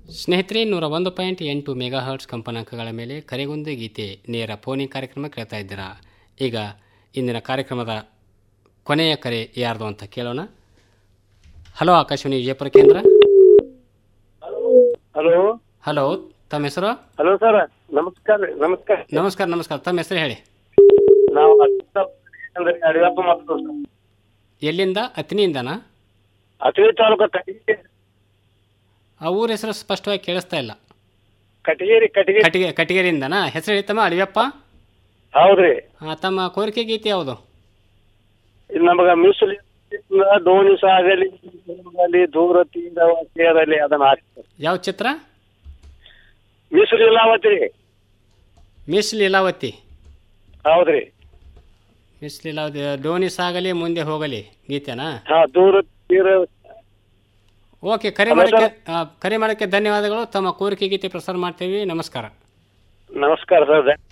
ಸ್ನೇಹಿತರೆ ನೂರ ಒಂದು ಪಾಯಿಂಟ್ ಎಂಟು ಮೆಗಾ ಹರ್ಟ್ಸ್ ಕಂಪನಾಂಕಗಳ ಮೇಲೆ ಕರೆಗೊಂದು ಗೀತೆ ನೇರ ಫೋನಿಂಗ್ ಕಾರ್ಯಕ್ರಮ ಕೇಳ್ತಾ ಇದ್ದೀರಾ ಈಗ ಇಂದಿನ ಕಾರ್ಯಕ್ರಮದ ಕೊನೆಯ ಕರೆ ಯಾರ್ದು ಅಂತ ಕೇಳೋಣ ಹಲೋ ಆಕಾಶವಾಣಿ ವಿಜಯಪುರ ಕೇಂದ್ರ ಹಲೋ ಹಲೋ ತಮ್ಮ ಹೆಸರು ಹಲೋ ಸರ್ ನಮಸ್ಕಾರ ನಮಸ್ಕಾರ ನಮಸ್ಕಾರ ನಮಸ್ಕಾರ ತಮ್ಮ ಹೆಸರು ಹೇಳಿ ನಾವು ಅಂದ್ರೆ ಅಡಿಯಪ್ಪ ಮಾತಾಡೋದು ಸರ್ ಎಲ್ಲಿಂದ ಅತ್ನಿಯಿಂದನಾ ಅತಿವಿ ತಾಲೂಕು ಕಟಗೇರಿ ಆ ಊರ ಹೆಸರು ಸ್ಪಷ್ಟವಾಗಿ ಕೇಳಿಸ್ತಾ ಇಲ್ಲ ಕಟಗೇರಿ ಕಟಗೇರಿ ಕಟಿಗೆ ಕಟಿಗೆರೆಯಿಂದನಾ ಹೆಸರು ಹೇಳಿತಮ್ಮ ಅಳಿಯಪ್ಪ ಹೌದ್ರಿ ಆ, ತಮ್ಮ ಕೋರಿಕೆ ಗೀತೆ ಯಾವುದು ಇದು ನಮಗ ಮೀಸಲು ದೋಣಿ ಸಾಗಲಿ ಆಗಲಿ ದೂರ ತೀರ ಸೇರಲಿ ಅದನ್ನ ಹಾಕಿ ಯಾವ ಚಿತ್ರ ಮೀಸಲು ಇಲ್ಲಾವತ್ರಿ ಮಿಸ್ ಲೀಲಾವತಿ ಹೌದ್ರಿ ಮಿಸ್ ಲೀಲಾವತಿ ದೋಣಿ ಸಾಗಲಿ ಮುಂದೆ ಹೋಗಲಿ ಗೀತೆನಾ ಹಾ ದೂರ ತೀರ ಓಕೆ ಕರೆ ಹಲೋ ಮಾಡೋಕ್ಕೆ ಆ, ಕರೆ ಮಾಡೋಕ್ಕೆ ಧನ್ಯವಾದಗಳು ತಮ್ಮ ಕೋರಿಕೆ ಗೀತೆ ಪ್ರಸಾರ ಮಾಡ್ತೀವಿ ನಮಸ್ಕಾರ ನಮಸ್ಕಾರ ಸರ್